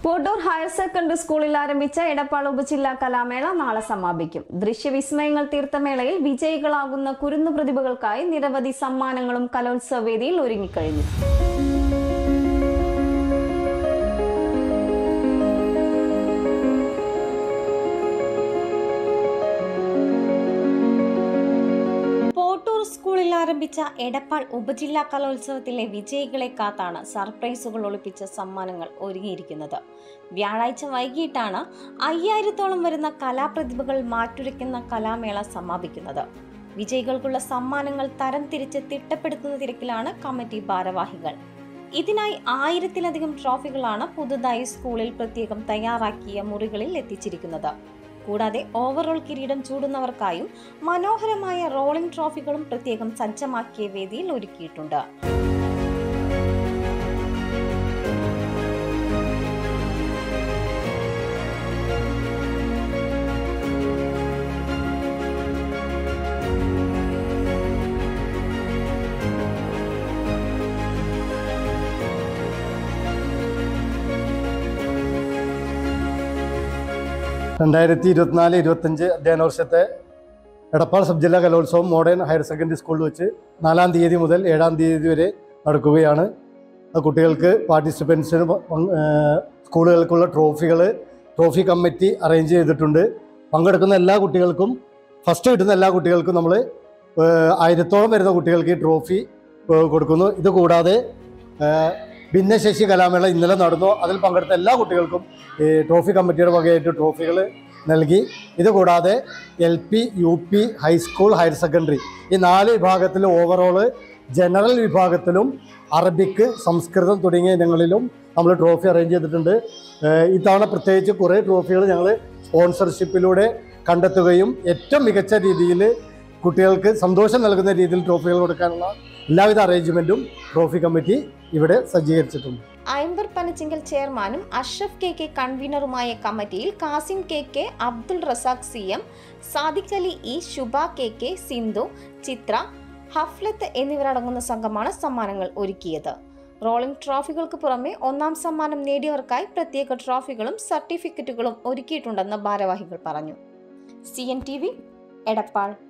Pottur higher secondary സ്കൂളിൽ ആരംഭിച്ച എടപ്പാൾ ഉപജില്ലാ കലാമേള നാളെ സമാപിക്കും ദൃശ്യവിസ്മയങ്ങൾ തീർത്ത മേളയിൽ വിജയികളാകുന്ന കുരുന്നു പ്രതിഭകൾക്കായി നിരവധി സമ്മാനങ്ങളും കലോത്സവ വേദിയിൽ ഒരുങ്ങിക്കഴിഞ്ഞു പോട്ടൂർ സ്കൂളിൽ ആരംഭിച്ച എടപ്പാൾ ഉപജില്ലാ കലോത്സവത്തിലെ വിജയികളെ കാത്താണ് സർപ്രൈസുകൾ ഒളിപ്പിച്ച സമ്മാനങ്ങൾ ഒരുങ്ങിയിരിക്കുന്നത് വ്യാഴാഴ്ച വൈകിട്ടാണ് അയ്യായിരത്തോളം വരുന്ന കലാപ്രതിഭകൾ മാറ്റുരയ്ക്കുന്ന കലാമേള സമാപിക്കുന്നത് വിജയികൾക്കുള്ള സമ്മാനങ്ങൾ തരംതിരിച്ച് തിട്ടപ്പെടുത്തുന്ന തിരക്കിലാണ് കമ്മിറ്റി ഭാരവാഹികൾ ഇതിനായി ആയിരത്തിലധികം ട്രോഫികളാണ് പുതുതായി സ്കൂളിൽ പ്രത്യേകം തയ്യാറാക്കിയ മുറികളിൽ എത്തിച്ചിരിക്കുന്നത് കൂടാതെ ഓവറോൾ കിരീടം ചൂടുന്നവർക്കായും മനോഹരമായ റോളിംഗ് ട്രോഫികളും പ്രത്യേകം സജ്ജമാക്കിയ വേദിയിൽ ഒരുക്കിയിട്ടുണ്ട് രണ്ടായിരത്തി ഇരുപത്തിനാല് ഇരുപത്തഞ്ച് അധ്യയന വർഷത്തെ എടപ്പാൾ സബ് ജില്ലാ കലോത്സവം മോഡേൺ ഹയർ സെക്കൻഡറി സ്കൂളിൽ വെച്ച് നാലാം തീയതി മുതൽ ഏഴാം തീയതി വരെ നടക്കുകയാണ് ആ കുട്ടികൾക്ക് പാർട്ടിസിപ്പൻസിന് സ്കൂളുകൾക്കുള്ള ട്രോഫികൾ ട്രോഫി കമ്മിറ്റി അറേഞ്ച് ചെയ്തിട്ടുണ്ട് പങ്കെടുക്കുന്ന എല്ലാ കുട്ടികൾക്കും ഫസ്റ്റ് കിട്ടുന്ന എല്ലാ കുട്ടികൾക്കും നമ്മൾ ആയിരത്തോളം വരുന്ന കുട്ടികൾക്ക് ഈ ട്രോഫി ഏഹ്, കൊടുക്കുന്നു ഇത് കൂടാതെ ഏഹ്, ഭിന്നശേഷി കലാമേള ഇന്നലെ നടന്നു അതിൽ പങ്കെടുത്ത എല്ലാ കുട്ടികൾക്കും ഈ ട്രോഫി കമ്മിറ്റിയുടെ വകയായിട്ട് ട്രോഫികൾ നൽകി ഇത് കൂടാതെ L P U P high school higher secondary ഈ നാല് വിഭാഗത്തിൽ ഓവറോള് ജനറൽ വിഭാഗത്തിലും അറബിക്ക് സംസ്കൃതം തുടങ്ങിയ ഇനങ്ങളിലും നമ്മൾ ട്രോഫി അറേഞ്ച് ചെയ്തിട്ടുണ്ട് ഏഹ് ഇത്തവണ പ്രത്യേകിച്ച് കുറേ ട്രോഫികൾ ഞങ്ങൾ സ്പോൺസർഷിപ്പിലൂടെ കണ്ടെത്തുകയും ഏറ്റവും മികച്ച രീതിയിൽ കുട്ടികൾക്ക് സന്തോഷം നൽകുന്ന രീതിയിൽ ട്രോഫികൾ കൊടുക്കാനുള്ള എല്ലാവിധ അറേഞ്ച്മെൻറ്റും ട്രോഫി കമ്മിറ്റി ഇവിടെ സജ്ജീകരിച്ചിട്ടുണ്ട് ഐംബർ പനച്ചിങ്കൽ ചെയർമാനും അഷ്റഫ് കെ കെ കൺവീനറുമായ കമ്മിറ്റിയിൽ Kasim K K Abdul Razak C M Sadiq Ali E Shubha K K Sindhu Chitra Haflath എന്നിവരടങ്ങുന്ന സംഘമാണ് സമ്മാനങ്ങൾ ഒരുക്കിയത് റോളിംഗ് ട്രോഫികൾക്ക് പുറമെ ഒന്നാം സമ്മാനം നേടിയവർക്കായി പ്രത്യേക ട്രോഫികളും സർട്ടിഫിക്കറ്റുകളും ഒരുക്കിയിട്ടുണ്ടെന്ന് ഭാരവാഹികൾ പറഞ്ഞു C N T V Edappal